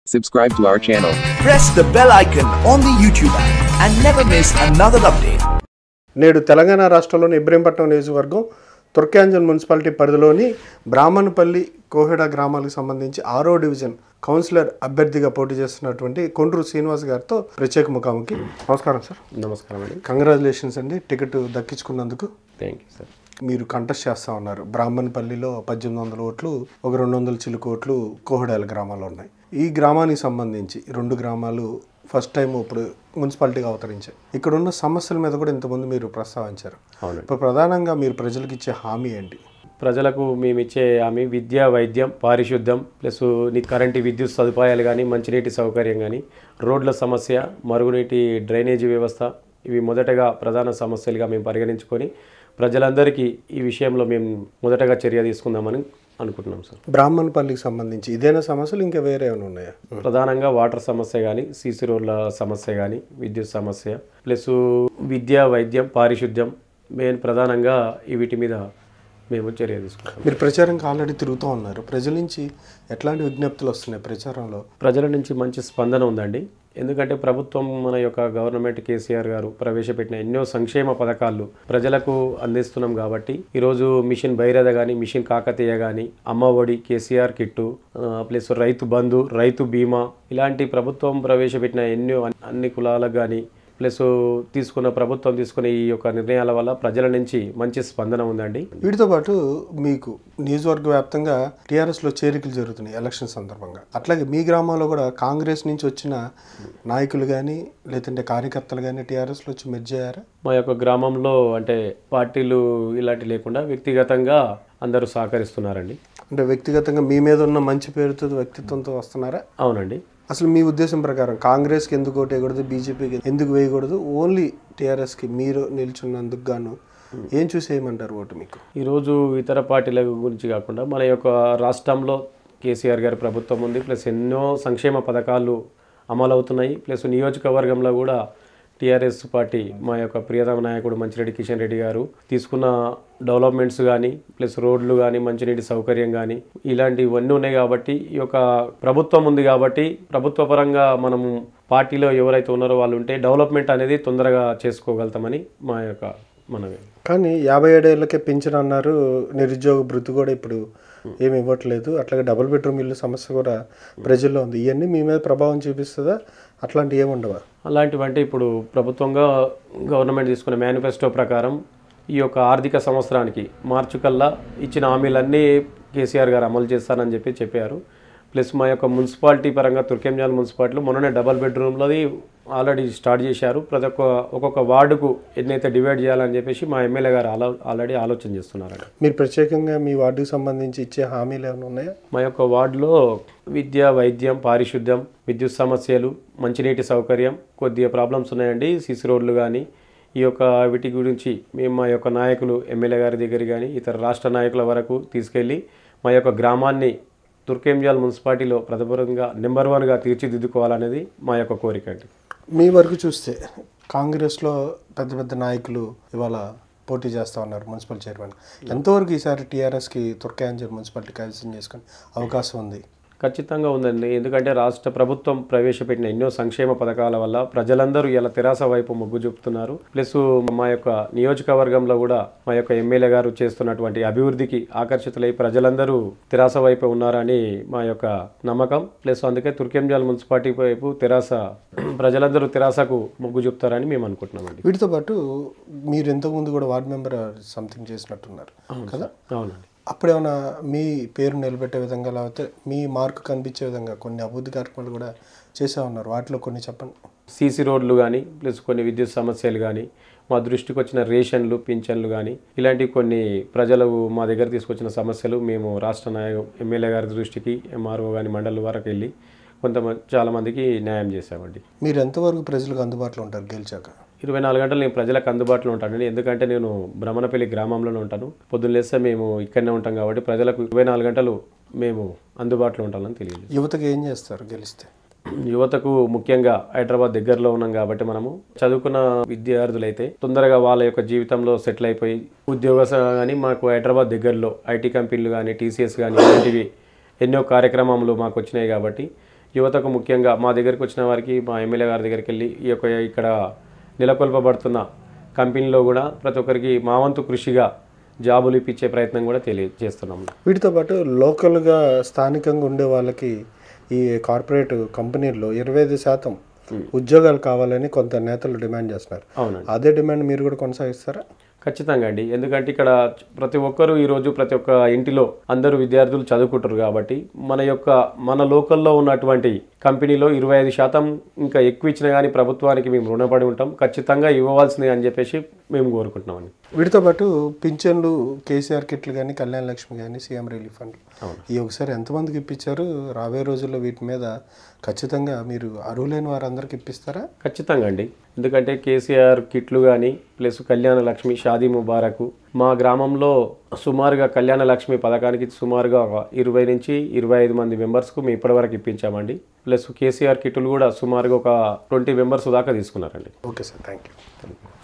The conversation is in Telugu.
Subscribe to our channel. press the bell icon on the YouTube app and never miss another update. నేడు తెలంగాణ రాష్ట్రంలోని ఇబ్రహీంపట్నం నియోజకవర్గం తుర్కాంజన్ మున్సిపాలిటీ పరిధిలోని బ్రాహ్మణపల్లి కోహెడ గ్రామాలకు సంబంధించి ఆరో డివిజన్ కౌన్సిలర్ అభ్యర్థిగా పోటీ చేస్తున్నటువంటి కొండ్రు శ్రీనివాస్ గారితో ప్రత్యేక ముఖాముఖి నమస్కారం సార్ నమస్కారం అండి కంగ్రాచులేషన్స్ అండి టికెట్ దక్కించుకున్నందుకు థ్యాంక్ యూ సార్ మీరు కంటెస్ట్ చేస్తూ ఉన్నారు బ్రాహ్మణపల్లిలో పద్దెనిమిది వందల ఓట్లు ఒక రెండు వందల చిలుకు ఓట్లు కోహడాల గ్రామాలు ఉన్నాయి ఈ గ్రామానికి సంబంధించి ఈ రెండు గ్రామాలు ఫస్ట్ టైం ఇప్పుడు మున్సిపాలిటీగా అవతరించాయి ఇక్కడ ఉన్న సమస్యల మీద కూడా ఇంతకుముందు మీరు ప్రస్తావించారు అవునండి ఇప్పుడు ప్రధానంగా మీరు ప్రజలకు ఇచ్చే హామీ ఏంటి ప్రజలకు మేము ఇచ్చే హామీ విద్య వైద్యం పారిశుద్ధ్యం ప్లస్ నీ కరెంటు విద్యుత్ సదుపాయాలు కానీ మంచినీటి సౌకర్యం కానీ రోడ్ల సమస్య మరుగునీటి డ్రైనేజీ వ్యవస్థ ఇవి మొదటగా ప్రధాన సమస్యలుగా మేము పరిగణించుకొని ప్రజలందరికీ ఈ విషయంలో మేము మొదటగా చర్య తీసుకుందామని అనుకుంటున్నాం సార్ బ్రాహ్మణపల్లికి సంబంధించి ఇదేనా సమస్యలు ఇంకా వేరే ఏమైనా ఉన్నాయా ప్రధానంగా వాటర్ సమస్య కానీ సీసీ రోడ్ల సమస్య కానీ విద్యుత్ సమస్య ప్లస్ విద్య వైద్యం పారిశుద్ధ్యం మెయిన్ ప్రధానంగా ఈ వీటి మీద మేము చర్య తీసుకుంటాం మీరు ప్రచారంకి ఆల్రెడీ తిరుగుతూ ఉన్నారు ప్రజల నుంచి ఎట్లాంటి విజ్ఞప్తులు వస్తున్నాయి ప్రచారంలో ప్రజల నుంచి మంచి స్పందన ఉందండి ఎందుకంటే ప్రభుత్వం మన యొక్క గవర్నమెంట్ కేసీఆర్ గారు ప్రవేశపెట్టిన ఎన్నో సంక్షేమ పథకాలు ప్రజలకు అందిస్తున్నాం కాబట్టి ఈరోజు మిషన్ భైరథ కానీ మిషన్ కాకతీయ కానీ అమ్మ ఒడి కేసీఆర్ కిట్టు ఆ, ప్లస్ రైతు బంధు రైతు బీమా ఇలాంటి ప్రభుత్వం ప్రవేశపెట్టిన ఎన్నో అన్- అన్ని కులాలకు కానీ ప్లస్ తీసుకున్న ప్రభుత్వం తీసుకున్న ఈ యొక్క నిర్ణయాల వల్ల ప్రజల నుంచి మంచి స్పందన ఉందండి వీటితో పాటు మీకు నియోజకవర్గ వ్యాప్తంగా టీఆర్ఎస్లో చేరికలు జరుగుతున్నాయి ఎలక్షన్ సందర్భంగా అట్లాగే మీ గ్రామంలో కూడా కాంగ్రెస్ నుంచి వచ్చిన నాయకులు కానీ లేదంటే కార్యకర్తలు కానీ టీఆర్ఎస్లో వచ్చి మెర్జ్ అయ్యారా మా యొక్క గ్రామంలో అంటే పార్టీలు ఇలాంటి లేకుండా వ్యక్తిగతంగా అందరూ సహకరిస్తున్నారండి అంటే వ్యక్తిగతంగా మీ మీద ఉన్న మంచి పేరుతో వ్యక్తిత్వంతో వస్తున్నారా అవునండి అసలు మీ ఉద్దేశం ప్రకారం కాంగ్రెస్కి ఎందుకు ఓటు వేయకూడదు బీజేపీకి ఎందుకు వేయకూడదు ఓన్లీ టీఆర్ఎస్కి మీరు నిల్చున్నందుకు గాను ఏం చూసి వేయమంటారు ఓటు మీకు ఈరోజు ఇతర పార్టీల గురించి కాకుండా మన యొక్క రాష్ట్రంలో కేసీఆర్ గారి ప్రభుత్వం ఉంది ప్లస్ ఎన్నో సంక్షేమ పథకాలు అమలవుతున్నాయి ప్లస్ నియోజకవర్గంలో కూడా టీఆర్ఎస్ పార్టీ మా యొక్క ప్రియతమ నాయకుడు మంచిరెడ్డి కిషన్ రెడ్డి గారు తీసుకున్న డెవలప్మెంట్స్ కానీ ప్లస్ రోడ్లు కానీ మంచినీటి సౌకర్యం కానీ ఇలాంటివన్నీ ఉన్నాయి కాబట్టి ఈ యొక్క ప్రభుత్వం ఉంది కాబట్టి ప్రభుత్వ పరంగా మనము పార్టీలో ఎవరైతే ఉన్నారో వాళ్ళు ఉంటే డెవలప్మెంట్ అనేది తొందరగా చేసుకోగలుగుతామని మా యొక్క మనవి కానీ యాభై ఏడేళ్ళకే పింఛన్ అన్నారు నిరుద్యోగ భృతి కూడా ఇప్పుడు ఏమి ఇవ్వట్లేదు అట్లాగే డబుల్ బెడ్రూమ్ ఇల్లు సమస్య కూడా ప్రజల్లో ఉంది ఇవన్నీ మీ మీద ప్రభావం చూపిస్తుందా అట్లాంటివి ఏమి ఉండవా అలాంటివంటే ఇప్పుడు ప్రభుత్వంగా గవర్నమెంట్ తీసుకున్న మేనిఫెస్టో ప్రకారం ఈ యొక్క ఆర్థిక సంవత్సరానికి మార్చి కల్లా ఇచ్చిన హామీలన్నీ కేసీఆర్ గారు అమలు చేస్తారని చెప్పి చెప్పారు ప్లస్ మా యొక్క మున్సిపాలిటీ పరంగా తుర్కెంజాల్ మున్సిపాలిటీలో మొన్ననే డబల్ బెడ్రూమ్లోది ఆల్రెడీ స్టార్ట్ చేశారు ప్రతి ఒక్క ఒక్కొక్క వార్డుకు ఎన్నైతే డివైడ్ చేయాలని చెప్పేసి మా ఎమ్మెల్యే గారు ఆలో ఆల్రెడీ ఆలోచన చేస్తున్నారండి మీరు ప్రత్యేకంగా మీ వార్డుకి సంబంధించి ఇచ్చే హామీలు ఏమైనా ఉన్నాయా మా యొక్క వార్డులో విద్య వైద్యం పారిశుద్ధ్యం విద్యుత్ సమస్యలు మంచినీటి సౌకర్యం కొద్దిగా ప్రాబ్లమ్స్ ఉన్నాయండి సిసి రోడ్లు కానీ ఈ యొక్క వీటి గురించి మేము మా యొక్క నాయకులు ఎమ్మెల్యే గారి దగ్గర కానీ ఇతర రాష్ట్ర నాయకుల వరకు తీసుకెళ్ళి మా యొక్క గ్రామాన్ని తుర్కేంజాల్ మున్సిపాలిటీలో ప్రథమంగా నెంబర్ వన్గా తీర్చిదిద్దుకోవాలనేది మా యొక్క కోరిక అండి మీ వరకు చూస్తే కాంగ్రెస్లో పెద్ద పెద్ద నాయకులు ఇవాళ పోటీ చేస్తూ ఉన్నారు మున్సిపల్ చైర్మన్ ఎంతవరకు ఈసారి టీఆర్ఎస్కి తుర్కాంజర్ మున్సిపాలిటీ కైవసం చేసుకునే అవకాశం ఉంది ఖచ్చితంగా ఉందండి ఎందుకంటే రాష్ట్ర ప్రభుత్వం ప్రవేశపెట్టిన ఎన్నో సంక్షేమ పథకాల వల్ల ప్రజలందరూ ఇలా తెరాస వైపు మొగ్గు చూపుతున్నారు ప్లస్ మా యొక్క నియోజకవర్గంలో కూడా మా యొక్క ఎమ్మెల్యే గారు చేస్తున్నటువంటి అభివృద్ధికి ఆకర్షితులై ప్రజలందరూ తెరాస వైపు ఉన్నారని మా యొక్క నమ్మకం ప్లస్ అందుకే తుర్కెంజాల్ మున్సిపాలిటీ వైపు తెరాస ప్రజలందరూ తెరాసకు మొగ్గు చూపుతారని మేము అనుకుంటున్నామండి వీటితో పాటు మీరు ఇంతకుముందు కూడా వార్డ్ మెంబర్ సంథింగ్ చేసినట్టున్నారు కదా అవునండి అప్పుడేమైనా మీ పేరు నిలబెట్టే విధంగా లేకపోతే మీ మార్కు కనిపించే విధంగా కొన్ని అభివృద్ధి కార్యక్రమాలు కూడా చేసే ఉన్నారు వాటిలో కొన్ని చెప్పండి సీసీ రోడ్లు కానీ ప్లస్ కొన్ని విద్యుత్ సమస్యలు కానీ మా దృష్టికి వచ్చిన రేషన్లు పింఛన్లు కానీ ఇలాంటి కొన్ని ప్రజలు మా దగ్గర తీసుకొచ్చిన సమస్యలు మేము రాష్ట్ర నాయ ఎమ్మెల్యే గారి దృష్టికి ఎంఆర్ఓ కానీ మండలి వరకు వెళ్ళి కొంతమంది చాలామందికి న్యాయం చేశామండి మీరు ఎంతవరకు ప్రజలకు అందుబాటులో ఉంటారు గెలిచాక ఇరవై నాలుగు గంటలు నేను ప్రజలకు అందుబాటులో ఉంటానండి ఎందుకంటే నేను భ్రమణపల్లి గ్రామంలోనే ఉంటాను పొద్దున్న లేస్తే మేము ఇక్కడనే ఉంటాం కాబట్టి ప్రజలకు ఇరవై నాలుగు గంటలు మేము అందుబాటులో ఉంటామని తెలియదు యువతకి ఏం చేస్తారు గెలిస్తే యువతకు ముఖ్యంగా హైదరాబాద్ దగ్గరలో ఉన్నాం కాబట్టి మనము చదువుకున్న విద్యార్థులైతే తొందరగా వాళ్ళ యొక్క జీవితంలో సెటిల్ అయిపోయి ఉద్యోగ కానీ మాకు హైదరాబాద్ దగ్గరలో ఐటీ కంపెనీలు కానీ టీసీఎస్ కానీ ఇలాంటివి ఎన్నో కార్యక్రమాలు మాకు వచ్చినాయి కాబట్టి యువతకు ముఖ్యంగా మా దగ్గరికి వచ్చిన వారికి మా ఎమ్మెల్యే గారి దగ్గరికి వెళ్ళి ఈ యొక్క ఇక్కడ నెలకొల్పబడుతున్న కంపెనీలో కూడా ప్రతి ఒక్కరికి మా వంతు కృషిగా జాబులు ఇప్పించే ప్రయత్నం కూడా తెలియజేస్తున్నాం వీటితో పాటు లోకల్గా స్థానికంగా ఉండే వాళ్ళకి ఈ కార్పొరేట్ కంపెనీల్లో ఇరవై ఐదు శాతం ఉద్యోగాలు కావాలని కొంత నేతలు డిమాండ్ చేస్తున్నారు అవునండి అదే డిమాండ్ మీరు కూడా కొనసాగిస్తారా ఖచ్చితంగా అండి ఎందుకంటే ఇక్కడ ప్రతి ఒక్కరు ఈరోజు ప్రతి ఒక్క ఇంటిలో అందరూ విద్యార్థులు చదువుకుంటారు కాబట్టి మన యొక్క మన లోకల్లో ఉన్నటువంటి కంపెనీలో ఇరవై ఐదు శాతం ఇంకా ఎక్కువ ఇచ్చినా కానీ ప్రభుత్వానికి మేము రుణపడి ఉంటాం ఖచ్చితంగా ఇవ్వవలసింది అని చెప్పేసి మేము కోరుకుంటున్నామండి వీటితో పాటు పింఛన్లు కేసీఆర్ కిట్లు కానీ కళ్యాణ లక్ష్మి కానీ సీఎం రిలీఫ్ ఫండ్ ఈ ఒకసారి ఎంతమందికి ఇప్పించారు రాబోయే రోజుల్లో వీటి మీద ఖచ్చితంగా మీరు అర్హులైన వారందరికి ఇప్పిస్తారా ఖచ్చితంగా అండి ఎందుకంటే కేసీఆర్ కిట్లు కానీ ప్లస్ కళ్యాణ లక్ష్మి షాదీ ముబారక్ మా గ్రామంలో సుమారుగా కళ్యాణ లక్ష్మి పథకానికి సుమారుగా ఒక ఇరవై నుంచి ఇరవై ఐదు మంది మెంబర్స్కు మేము ఇప్పటివరకు ఇప్పించామండి ప్లస్ కేసీఆర్ కిట్లు కూడా సుమారుగా ఒక ట్వంటీ మెంబర్స్ దాకా తీసుకున్నారండి ఓకే సార్ థ్యాంక్ యూ